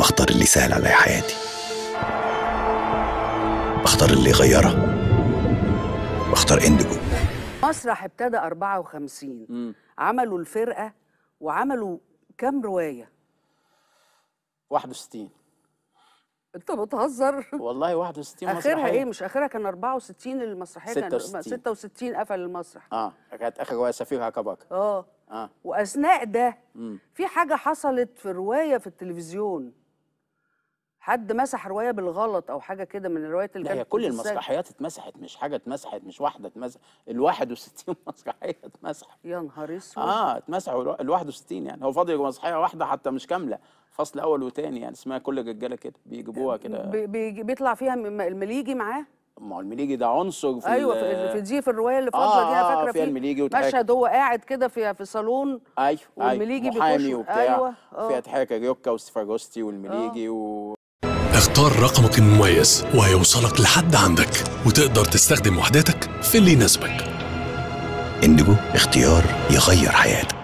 بختار اللي يسهل علي حياتي بختار اللي يغيرها بختار اندجو مسرح ابتدى 54 مم. عملوا الفرقه وعملوا كام روايه 61 انت بتهزر والله 61 اخرها مسرحية. ايه مش اخرها كان 64 المسرحيه كان 66. 66 قفل المسرح اه كانت اخر روايه سفير هكبك اه اه واثناء ده مم. في حاجه حصلت في روايه في التلفزيون حد مسح روايه بالغلط او حاجه كده من الروايات اللي لا هي كانت كل بتتسجل. المسرحيات اتمسحت مش حاجه اتمسحت مش واحده اتمسحت ال 61 مسرحيه اتمسحت يا نهار اسود اه اتمسحوا ال 61 يعني هو فاضل مسرحيه واحده حتى مش كامله فصل اول وثاني يعني اسمها كل الرجاله كده بيجيبوها كده بي- بي- بيطلع فيها م- المليجي معاه ما هو المليجي ده عنصر في ايوه ال- في, في دي في الروايه اللي فاضله آه، دي انا آه، فاكره فيها في المليجي وتحاكم. مشهد هو قاعد كده في في صالون ايوه والمليجي ايوه محامي بيخش- وبتاع أيوة، آه. فيها تحية كاريوكا وستيفاجوستي والمليجي و... اختار رقمك المميز وهيوصلك لحد عندك وتقدر تستخدم وحداتك في اللي يناسبك اندجو اختيار يغير حياتك